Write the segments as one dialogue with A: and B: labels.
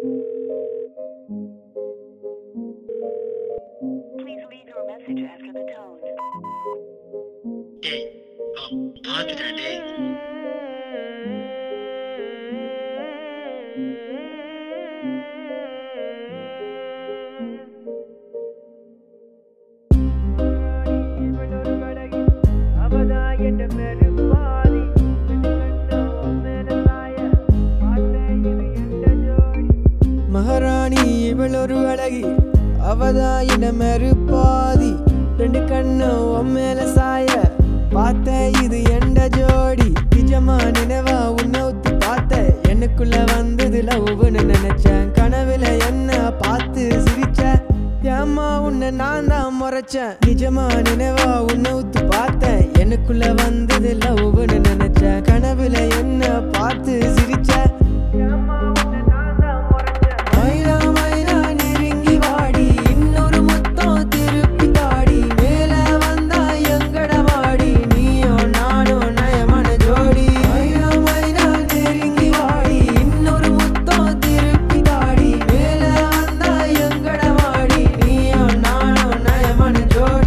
A: Please leave your message after the tone.
B: டேய் அவன் பார்த்துட்டேன் டேய்
C: மகாராணி இவளொரு அழகி அவதான் இடமெரு பாதி ரெண்டு கண்ணும் உம்மேல சாய பார்த்த இது எண்ட ஜோடி நிஜமா நினைவா உன்னை ஊத்தி பார்த்த எனக்குள்ள வந்தது லவ்னு நினைச்சேன் கனவுல என்ன பார்த்து சிரிச்ச ஏம்மா உன்னை நான் தான் முறைச்சேன் நிஜமா நினைவா உன்னை ஊத்து பார்த்த எனக்குள்ள வந்தது லவ்னு நினைச்சேன் கனவுல என்ன பார்த்து சிரிச்ச ஏம்மா உன்னை நான் தான் முறைச்சேன் மைனா மைனா நெருங்கி வாடி இன்னொரு முத்தம் திருப்பி தாடி மேல வந்தா எங்கட வாடி நீயோ நானோ நயமான ஜோடி மைனா மைனா நெருங்கி வாடி இன்னொரு முத்தம் திருப்பி தாடி மேல வந்தா எங்கட வாடி நீயோ நானோ நயமான ஜோடி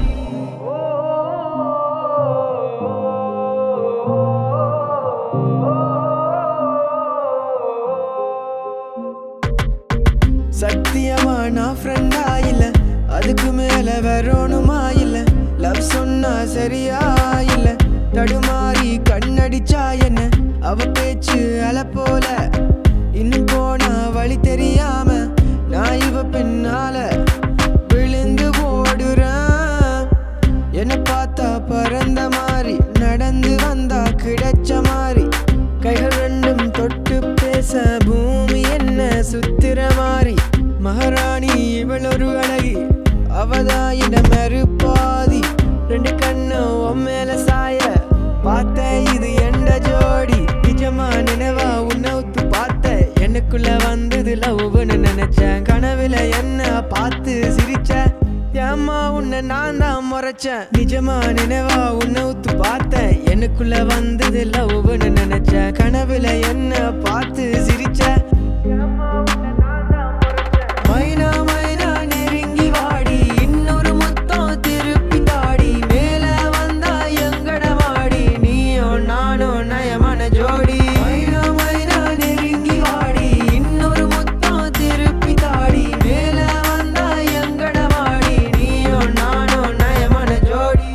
C: சத்தியமா நான் ஃப்ரெண்டா இல்ல அதுக்கு மேல வரணுமா இல்ல லவ் சொன்னா சரியா இல்ல தடுமாறி கண்ணடிச்சா என்ன அவ பேச்சு அல போல இன்னும் போனா வழி தெரியாம நான் இவ பின்னால விழுந்து ஓடுறேன் என்ன பார்த்தா பறந்த மாதிரி நடந்து வந்தா கிடைச்ச மாதிரி கைகள் ரெண்டும் தொட்டு பேச பூமி என்ன சுத்துற மாதிரி மகாராணி இவள் ஒரு அழகி அவதான் இடமெரு பாதி ரெண்டு கண்ணும் உம்மேல சாய பார்த்த இது எண்ட ஜோடி நிஜமா நினைவா உன்னை ஊத்து பார்த்த எனக்குள்ள வந்தது லவ்னு நினைச்சேன் கனவுல என்ன பார்த்து சிரிச்ச ஏம்மா உன்னை நான் தான் முறைச்சேன் நிஜமா நினைவா உன்னை ஊத்து பார்த்த எனக்குள்ள வந்தது லவ்னு நினைச்சேன் கனவுல என்ன பார்த்து சிரிச்ச ஏம்மா உன்னை நான் தான் முறைச்சேன். மைனா மைனா நெருங்கி வாடி இன்னொரு முத்தம் திருப்பி தாடி மேல வந்தா எங்கட வாடி நீயோ நானோ நயமான ஜோடி மைனா மைனா நெருங்கி வாடி இன்னொரு முத்தம் திருப்பி தாடி மேல வந்தா எங்கட வாடி நீயோ நானோ நயமான ஜோடி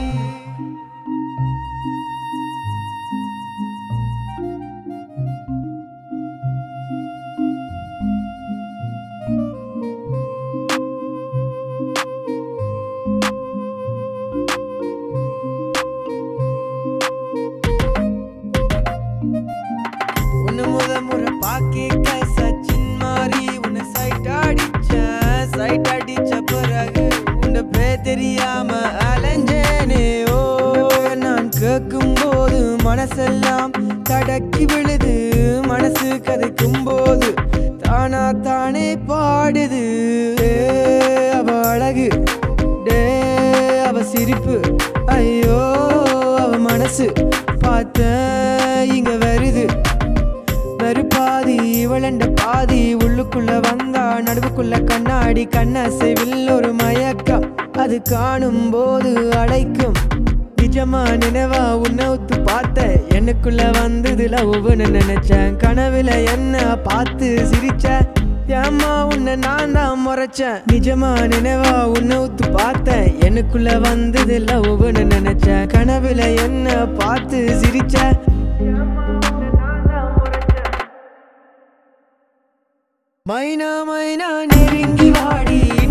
C: உன்னை முத முறை பாக்கிக்க சச்சின் மாதிரி உன்னை சைட் அடிச்சேன் சைட் அடிச்ச பிறகு உன்னை பே தெரியாம அலைஞ்சேனே ஓ நான் கேட்கும் போது மனசெல்லாம் தடக்கி விழுது மனசு கதைக்கும் போது தானா தானே பாடுது ஏ, அவ அழகு டே அவ சிரிப்பு ஐயோ அவ மனசு பார்த்த இங்க வருது மறுபாதி இவளண்ட பாதி உள்ளுக்குள்ள வந்தா நடுவுக்குள்ள கண்ணாடி கண்ணசைவில் ஒரு மயக்கம் அது காணும் போது அடைக்கும் நிஜமா நினைவா உன்னை ஒத்து பார்த்த எனக்குள்ள வந்ததுல ஒவ்வொன்னு நினைச்சேன் கனவுல என்ன பார்த்து சிரிச்ச ஏம்மா உன்னை நான் தான் முறைச்சேன் நிஜமா நினைவா உன்னை ஒத்து பார்த்த எனக்குள்ள வந்ததுல ஒவ்வொன்னு நினைச்சேன் கனவுல என்ன பார்த்து சிரிச்ச ஏம்மா உன்னை நான் தான் முறைச்சேன் மைனா மைனா நெருங்கி வாடி